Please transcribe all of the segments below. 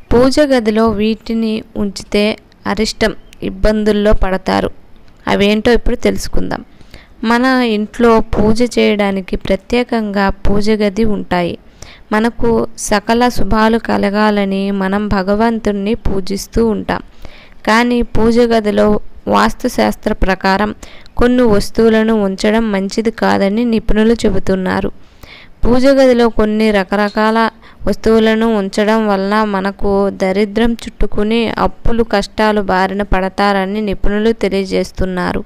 పూజ గదిలో వీటిని ఉంచితే అరిష్టం ఇబ్బందుల్లో పడతారు అవేంటో ఇప్పుడు తెలుసుకుందాం మన ఇంట్లో పూజ చేయడానికి ప్రత్యేకంగా పూజ గది ఉంటాయి మనకు సకల శుభాలు కలగాలని మనం భగవంతుణ్ణి పూజిస్తూ ఉంటాం కానీ పూజ గదిలో వాస్తుశాస్త్ర ప్రకారం కొన్ని వస్తువులను ఉంచడం మంచిది కాదని నిపుణులు చెబుతున్నారు పూజ గదిలో కొన్ని రకరకాల వస్తువులను ఉంచడం వల్ల మనకు దరిద్రం చుట్టుకుని అప్పులు కష్టాలు బారిన పడతారని నిపుణులు తెలియజేస్తున్నారు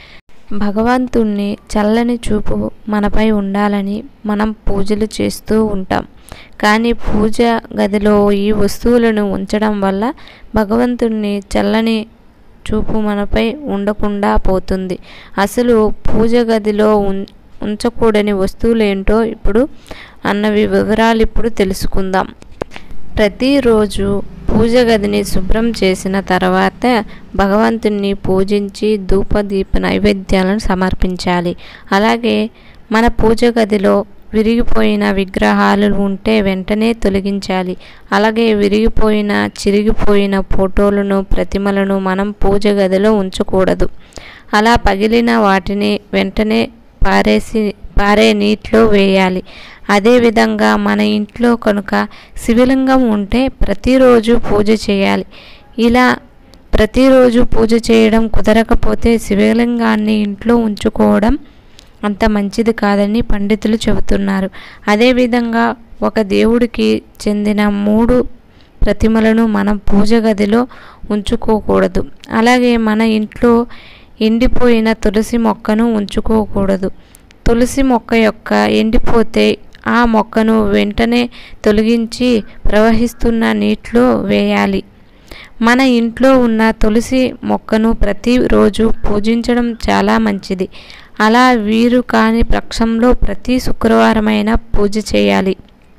భగవంతుణ్ణి చల్లని చూపు మనపై ఉండాలని మనం పూజలు చేస్తూ ఉంటాం కానీ పూజ గదిలో ఈ వస్తువులను ఉంచడం వల్ల భగవంతుణ్ణి చల్లని చూపు మనపై ఉండకుండా పోతుంది అసలు పూజ గదిలో ఉం ఉంచకూడని వస్తువులు ఏంటో ఇప్పుడు అన్నవి వివరాలు ఇప్పుడు తెలుసుకుందాం ప్రతిరోజు పూజ గదిని శుభ్రం చేసిన తర్వాత భగవంతుణ్ణి పూజించి ధూప దీప నైవేద్యాలను సమర్పించాలి అలాగే మన పూజ గదిలో విరిగిపోయిన విగ్రహాలు ఉంటే వెంటనే తొలగించాలి అలాగే విరిగిపోయిన చిరిగిపోయిన ఫోటోలను ప్రతిమలను మనం పూజ గదిలో ఉంచకూడదు అలా పగిలిన వాటిని వెంటనే పారేసి పారే నీటిలో వేయాలి అదేవిధంగా మన ఇంట్లో కనుక శివలింగం ఉంటే ప్రతిరోజు పూజ చేయాలి ఇలా ప్రతిరోజు పూజ చేయడం కుదరకపోతే శివలింగాన్ని ఇంట్లో ఉంచుకోవడం అంత మంచిది కాదని పండితులు చెబుతున్నారు అదేవిధంగా ఒక దేవుడికి చెందిన మూడు ప్రతిమలను మనం పూజ గదిలో ఉంచుకోకూడదు అలాగే మన ఇంట్లో ఎండిపోయిన తులసి మొక్కను ఉంచుకోకూడదు తులసి మొక్క యొక్క ఎండిపోతే ఆ మొక్కను వెంటనే తొలగించి ప్రవహిస్తున్న నీటిలో వేయాలి మన ఇంట్లో ఉన్న తులసి మొక్కను ప్రతిరోజు పూజించడం చాలా మంచిది అలా వీరు కాని పక్షంలో ప్రతి శుక్రవారమైనా పూజ చేయాలి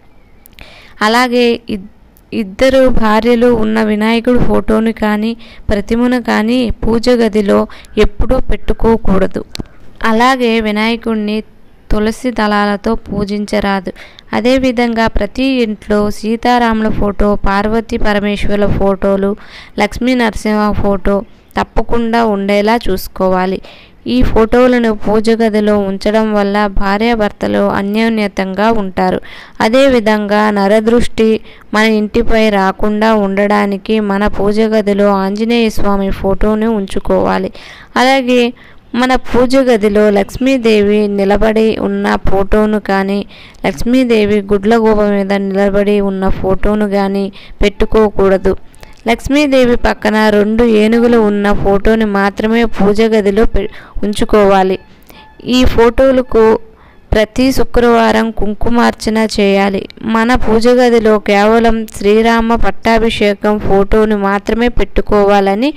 అలాగే ఇద్దరు భార్యలు ఉన్న వినాయకుడు ఫోటోను కానీ ప్రతిమను కానీ పూజ గదిలో ఎప్పుడూ పెట్టుకోకూడదు అలాగే వినాయకుడిని తులసి దళాలతో పూజించరాదు అదేవిధంగా ప్రతి ఇంట్లో సీతారాముల ఫోటో పార్వతీ పరమేశ్వరుల ఫోటోలు లక్ష్మీ నరసింహ ఫోటో తప్పకుండా ఉండేలా చూసుకోవాలి ఈ ఫోటోలను పూజ గదిలో ఉంచడం వల్ల భార్యాభర్తలు అన్యోన్యతంగా ఉంటారు అదేవిధంగా నరదృష్టి మన ఇంటిపై రాకుండా ఉండడానికి మన పూజ గదిలో ఆంజనేయ స్వామి ఫోటోని ఉంచుకోవాలి అలాగే మన పూజ గదిలో లక్ష్మీదేవి నిలబడి ఉన్న ఫోటోను కానీ లక్ష్మీదేవి గుడ్లగూబ మీద నిలబడి ఉన్న ఫోటోను కానీ పెట్టుకోకూడదు లక్ష్మీదేవి పక్కన రెండు ఏనుగులు ఉన్న ఫోటోని మాత్రమే పూజ గదిలో ఉంచుకోవాలి ఈ ఫోటోలకు ప్రతి శుక్రవారం కుంకుమార్చన చేయాలి మన పూజ గదిలో కేవలం శ్రీరామ పట్టాభిషేకం ఫోటోని మాత్రమే పెట్టుకోవాలని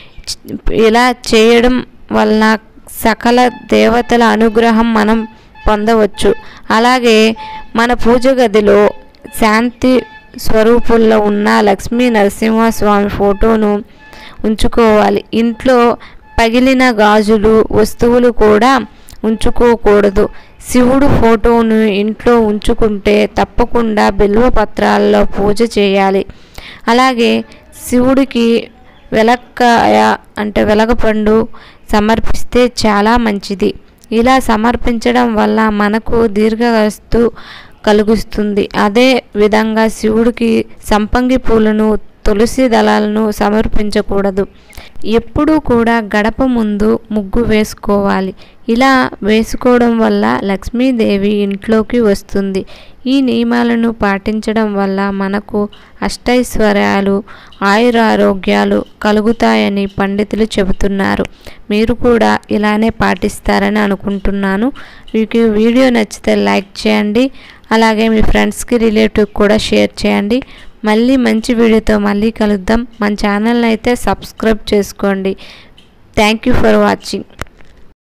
ఇలా చేయడం వలన సకల దేవతల అనుగ్రహం మనం పొందవచ్చు అలాగే మన పూజ గదిలో శాంతి స్వరూపుల్లో ఉన్న లక్ష్మీ నరసింహస్వామి ఫోటోను ఉంచుకోవాలి ఇంట్లో పగిలిన గాజులు వస్తువులు కూడా ఉంచుకోకూడదు శివుడు ఫోటోను ఇంట్లో ఉంచుకుంటే తప్పకుండా బిల్వ పత్రాల్లో పూజ చేయాలి అలాగే శివుడికి వెలక్కాయ అంటే వెలగపండు సమర్పిస్తే చాలా మంచిది ఇలా సమర్పించడం వల్ల మనకు దీర్ఘవస్తు కలుగుస్తుంది అదే విధంగా శివుడికి సంపంగి పూలను తులసి దళాలను సమర్పించకూడదు ఎప్పుడూ కూడా గడప ముందు ముగ్గు వేసుకోవాలి ఇలా వేసుకోవడం వల్ల లక్ష్మీదేవి ఇంట్లోకి వస్తుంది ఈ నియమాలను పాటించడం వల్ల మనకు అష్టైశ్వర్యాలు ఆయురారోగ్యాలు కలుగుతాయని పండితులు చెబుతున్నారు మీరు కూడా ఇలానే పాటిస్తారని అనుకుంటున్నాను మీకు వీడియో నచ్చితే లైక్ చేయండి అలాగే మీ ఫ్రెండ్స్కి రిలేటివ్ కూడా షేర్ చేయండి మళ్ళీ మంచి వీడియోతో మళ్ళీ కలుద్దాం మన ఛానల్ని అయితే సబ్స్క్రైబ్ చేసుకోండి థ్యాంక్ యూ ఫర్ వాచింగ్